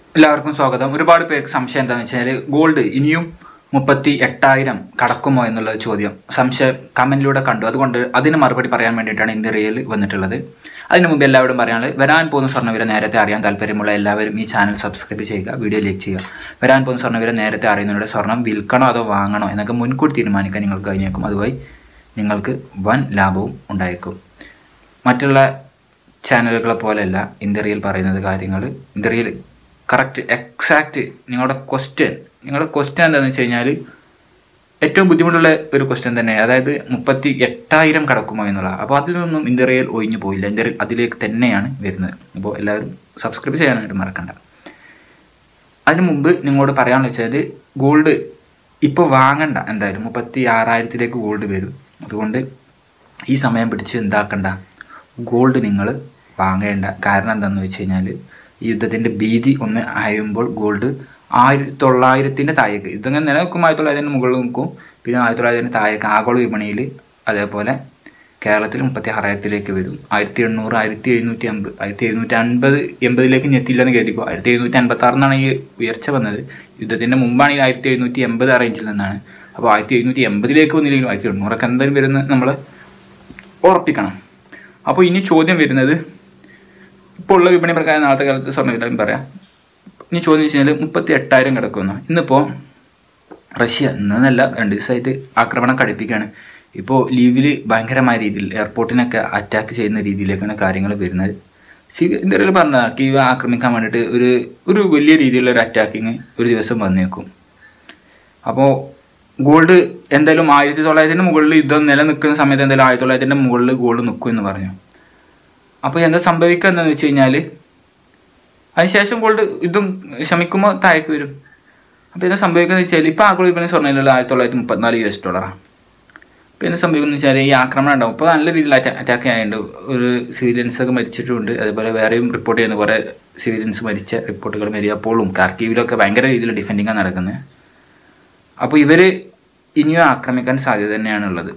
എല്ലാവർക്കും സ്വാഗതം ഒരുപാട് പേർക്ക് സംശയം എന്താണെന്ന് വെച്ചാൽ ഗോൾഡ് ഇനിയും മുപ്പത്തി എട്ടായിരം കടക്കുമോ എന്നുള്ള ചോദ്യം സംശയം കമന്റിലൂടെ കണ്ടു അതുകൊണ്ട് അതിന് മറുപടി പറയാൻ വേണ്ടിയിട്ടാണ് ഇന്ന് റിയൽ വന്നിട്ടുള്ളത് അതിന് മുമ്പ് എല്ലാവരും പറയാനുള്ളത് വരാൻ പോകുന്ന സ്വർണ്ണവില നേരത്തെ അറിയാൻ താല്പര്യമുള്ള എല്ലാവരും ഈ ചാനൽ സബ്സ്ക്രൈബ് ചെയ്യുക വീഡിയോ ലൈക്ക് ചെയ്യുക വരാൻ പോകുന്ന സ്വർണ്ണവില നേരത്തെ അറിയുന്നതിലൂടെ സ്വർണം വിൽക്കണോ അതോ വാങ്ങണോ എന്നൊക്കെ മുൻകൂട്ടി തീരുമാനിക്കാൻ നിങ്ങൾക്ക് കഴിഞ്ഞേക്കും അതുവഴി നിങ്ങൾക്ക് വൻ ലാഭവും ഉണ്ടായേക്കും മറ്റുള്ള ചാനലുകളെ പോലെയല്ല ഇന്ത്യറിയിൽ പറയുന്നത് കാര്യങ്ങൾ ഇന്ത്യറിയിൽ കറക്റ്റ് എക്സാക്റ്റ് നിങ്ങളുടെ ക്വസ്റ്റ്യൻ നിങ്ങളുടെ ക്വസ്റ്റ്യൻ എന്താണെന്ന് വെച്ച് കഴിഞ്ഞാൽ ഏറ്റവും ബുദ്ധിമുട്ടുള്ള ഒരു ക്വസ്റ്റ്യൻ തന്നെ അതായത് മുപ്പത്തി എട്ടായിരം കടക്കുമോ എന്നുള്ള അപ്പോൾ അതിലൊന്നും ഇന്ത്യറിയൽ ഒഴിഞ്ഞു പോയില്ല ഇന്ത്യറിയൽ അതിലേക്ക് തന്നെയാണ് വരുന്നത് അപ്പോൾ എല്ലാവരും സബ്സ്ക്രൈബ് ചെയ്യാനായിട്ട് മറക്കണ്ട അതിന് മുമ്പ് നിങ്ങളോട് പറയാമെന്ന് വെച്ചാൽ ഗോൾഡ് ഇപ്പോൾ വാങ്ങണ്ട എന്തായാലും മുപ്പത്തി ആറായിരത്തിലേക്ക് ഗോൾഡ് വരും അതുകൊണ്ട് ഈ സമയം പിടിച്ച് എന്താക്കണ്ട ഗോൾഡ് നിങ്ങൾ വാങ്ങേണ്ട കാരണം എന്താണെന്ന് വെച്ച് കഴിഞ്ഞാൽ ഈ യുദ്ധത്തിൻ്റെ ഭീതി ഒന്ന് അയയുമ്പോൾ ഗോൾഡ് ആയിരത്തി തൊള്ളായിരത്തിൻ്റെ താഴേക്ക് യുദ്ധങ്ങൾ നിലനിൽക്കും ആയിരത്തി തൊള്ളായിരത്തിൻ്റെ മുകളിൽ നിൽക്കും പിന്നെ ആയിരത്തി തൊള്ളായിരത്തിൻ്റെ താഴേക്ക് ആഗോള വിപണിയിൽ അതേപോലെ കേരളത്തിൽ മുപ്പത്തി ആറായിരത്തിലേക്ക് വരും ആയിരത്തി എണ്ണൂറ് ആയിരത്തി എഴുന്നൂറ്റി അമ്പത് ആയിരത്തി എഴുന്നൂറ്റി അൻപത് എൺപതിലേക്ക് ഞെത്തില്ലെന്ന് കരുതിക്കോ ആയിരത്തി എഴുന്നൂറ്റി അൻപത്തി ആറിനാണ് ഈ ഉയർച്ച വന്നത് യുദ്ധത്തിൻ്റെ മുമ്പാണ് ഈ ആയിരത്തി എഴുന്നൂറ്റി എൺപത് ആ റേഞ്ചിൽ നിന്നാണ് അപ്പോൾ ആയിരത്തി എഴുന്നൂറ്റി എൺപതിലേക്ക് വന്നില്ലെങ്കിലും ആയിരത്തി എണ്ണൂറൊക്കെ എന്തായാലും വരുന്നത് നമ്മൾ ഉറപ്പിക്കണം അപ്പോൾ ഇനി ചോദ്യം വരുന്നത് ഇപ്പോൾ ഉള്ള വിപണി പ്രകാരം നാളത്തെ കാലത്ത് സ്വർണ്ണവില പറയാം ഇനി ചോദ്യം വെച്ച് കഴിഞ്ഞാൽ മുപ്പത്തി എട്ടായിരം കിടക്കുന്നു ഇന്നിപ്പോൾ റഷ്യ ഇന്നല്ല രണ്ട് ദിവസമായിട്ട് ആക്രമണം കടുപ്പിക്കുകയാണ് ഇപ്പോൾ ലീവിൽ ഭയങ്കരമായ രീതിയിൽ എയർപോർട്ടിനൊക്കെ അറ്റാക്ക് ചെയ്യുന്ന രീതിയിലേക്കാണ് കാര്യങ്ങൾ വരുന്നത് ഇന്ത്യയിൽ പറഞ്ഞ കീവ് ആക്രമിക്കാൻ വേണ്ടിയിട്ട് ഒരു ഒരു വലിയ രീതിയിലുള്ള ഒരു അറ്റാക്കിങ് ഒരു ദിവസം വന്നേക്കും അപ്പോൾ ഗോൾഡ് എന്തായാലും ആയിരത്തി തൊള്ളായിരത്തിൻ്റെ മുകളിൽ യുദ്ധം നിലനിൽക്കുന്ന സമയത്ത് എന്തായാലും ആയിരത്തി തൊള്ളായിരത്തിൻ്റെ മുകളിൽ ഗോൾഡ് നിൽക്കും എന്ന് പറഞ്ഞു അപ്പോൾ എന്താ സംഭവിക്കുക എന്താണെന്ന് വെച്ച് കഴിഞ്ഞാൽ അതിനുശേഷം ഗോൾഡ് യുദ്ധം ശമിക്കുമ്പോൾ താഴേക്ക് വരും അപ്പോൾ എന്താ സംഭവിക്കുന്നത് വെച്ചാൽ ഇപ്പോൾ ആഗോള വിപണി സ്വർണ്ണയിലുള്ള ആയിരത്തി തൊള്ളായിരത്തി മുപ്പത്തിനാല് യു എസ് ഡോളറാണ് അപ്പോൾ എന്താ സംഭവിക്കുന്നത് വെച്ചാൽ ഈ ആക്രമണം ഉണ്ടാവും ഇപ്പോൾ നല്ല രീതിയിൽ അറ്റാക്ക് ചെയ്യാനുണ്ട് ഒരു സിവിലിയൻസ് ഒക്കെ മരിച്ചിട്ടുണ്ട് അതേപോലെ വേറെയും റിപ്പോർട്ട് ചെയ്യുന്ന കുറേ സിവിലിയൻസ് മരിച്ച റിപ്പോർട്ടുകൾ മരിയപ്പോഴും കാർക്കീവിലൊക്കെ ഭയങ്കര രീതിയിൽ ഡിഫെൻഡിങ്ങാണ് നടക്കുന്നത് അപ്പോൾ ഇവർ ഇനിയും ആക്രമിക്കാൻ സാധ്യത തന്നെയാണുള്ളത്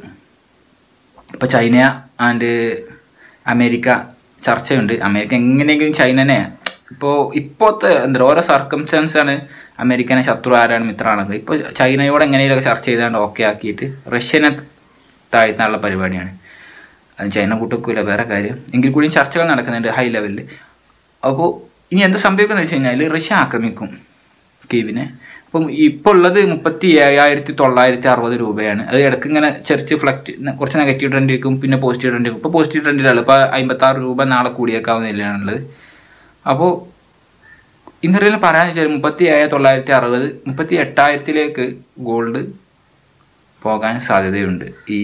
ഇപ്പോൾ ചൈന ആൻഡ് അമേരിക്ക ചർച്ചയുണ്ട് അമേരിക്ക എങ്ങനെയെങ്കിലും ചൈനനെ ഇപ്പോൾ ഇപ്പോഴത്തെ എന്താ ഓരോ സർക്കംസ്റ്റൻസ് ആണ് അമേരിക്കനെ ശത്രു ആരാണ് മിത്രമാണെന്ന് ഇപ്പോൾ ചൈനയോട് എങ്ങനെയൊക്കെ ചർച്ച ചെയ്താണ്ട് ഓക്കെ ആക്കിയിട്ട് റഷ്യനെ താഴ്ത്താനുള്ള പരിപാടിയാണ് അത് ചൈന കൂട്ടക്കൂല വേറെ കാര്യം എങ്കിൽ കൂടിയും ചർച്ചകൾ നടക്കുന്നുണ്ട് ഹൈ ലെവലിൽ അപ്പോൾ ഇനി എന്താ സംഭവിക്കുന്നത് വെച്ച് കഴിഞ്ഞാൽ റഷ്യ ആക്രമിക്കും കീവിനെ അപ്പം ഇപ്പോൾ ഉള്ളത് മുപ്പത്തി ഏഴായിരത്തി തൊള്ളായിരത്തി അറുപത് രൂപയാണ് അത് ഇടയ്ക്ക് ഇങ്ങനെ ചെറിച്ച് ഫ്ലക്ട് കുറച്ച് നെഗറ്റീവ് ട്രെൻഡ് ഇരിക്കും പിന്നെ പോസിറ്റീവ് ട്രെൻഡ് ഇരിക്കും ഇപ്പോൾ പോസിറ്റീവ് ട്രെൻഡിലാണ് ഇപ്പോൾ അമ്പത്താറ് രൂപ നാളെ കൂടിയേക്കാവുന്ന നിലയാണുള്ളത് അപ്പോൾ ഇന്നറിയിൽ പറയാന്ന് വെച്ചാൽ മുപ്പത്തി ഏഴ് തൊള്ളായിരത്തി അറുപത് മുപ്പത്തി എട്ടായിരത്തിലേക്ക് ഗോൾഡ് പോകാൻ സാധ്യതയുണ്ട് ഈ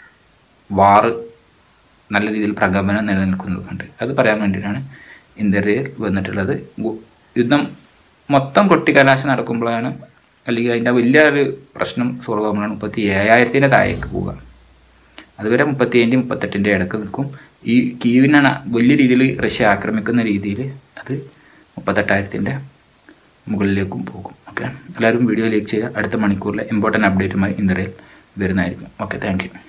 വാറ് നല്ല രീതിയിൽ പ്രകമ്പനം നിലനിൽക്കുന്നതുകൊണ്ട് അത് പറയാൻ വേണ്ടിയിട്ടാണ് ഇന്ത്യയിൽ വന്നിട്ടുള്ളത് യുദ്ധം മൊത്തം കൊട്ടിക്കലാശം നടക്കുമ്പോഴാണ് അല്ലെങ്കിൽ അതിൻ്റെ വലിയൊരു പ്രശ്നം സോൾവ് ആകുമ്പോഴാണ് മുപ്പത്തി ഏഴായിരത്തിൻ്റെ താഴേക്ക് പോവുക അതുവരെ മുപ്പത്തി ഏഴിൻ്റെ മുപ്പത്തെട്ടിൻ്റെ ഇടക്ക് നിൽക്കും ഈ കീവിനാണ് വലിയ രീതിയിൽ റഷ്യ ആക്രമിക്കുന്ന രീതിയിൽ അത് മുപ്പത്തെട്ടായിരത്തിൻ്റെ മുകളിലേക്കും പോകും ഓക്കെ എല്ലാവരും വീഡിയോ ലൈക്ക് ചെയ്യുക അടുത്ത മണിക്കൂറിലെ ഇമ്പോർട്ടൻറ്റ് അപ്ഡേറ്റുമായി ഇന്ത്യയിൽ വരുന്നതായിരിക്കും ഓക്കെ താങ്ക്